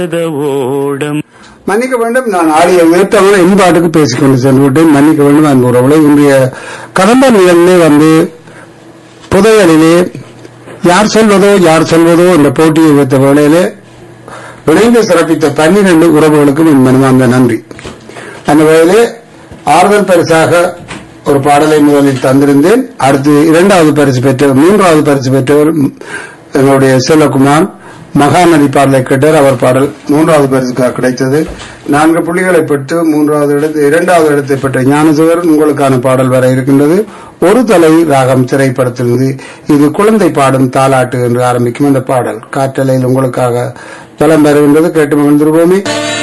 ஓடம் மன்னிக்க வேண்டும் நான் ஆடிய உயர்த்தவன இன்பாட்டுக்கு பேசிக்கொண்டு சென்று விட்டேன் மன்னிக்க வேண்டும் அன்பு உறவுகளை இன்றைய கடந்த நிகழ்ச்சியிலே வந்து புதையலிலே யார் சொல்வதோ யார் சொல்வதோ என்ற போட்டியை வைத்த வேளையிலே இணைந்து சிறப்பித்த பன்னிரண்டு உறவுகளுக்கும் என் மனமார்ந்த நன்றி அந்த வகையிலே ஆறுதல் பரிசாக ஒரு பாடலை முதலில் தந்திருந்தேன் அடுத்து இரண்டாவது பரிசு பெற்றவர் மூன்றாவது பரிசு பெற்றவர் எங்களுடைய செல்வகுமார் மகாநதி பாடலை கேட்டார் அவர் பாடல் மூன்றாவது பரிசுக்காக கிடைத்தது நான்கு புள்ளிகளை பெற்று மூன்றாவது இடத்து இரண்டாவது இடத்தை பெற்ற ஞானசுவர் உங்களுக்கான பாடல் வர இருக்கின்றது ஒரு தலை ராகம் திரைப்படத்திலிருந்து இது குழந்தை பாடும் தாலாட்டு என்று ஆரம்பிக்கும் அந்த பாடல் காற்றலையில் உங்களுக்காக தலம் பெறுகின்றது கேட்டு மகிழ்ந்திருப்போமே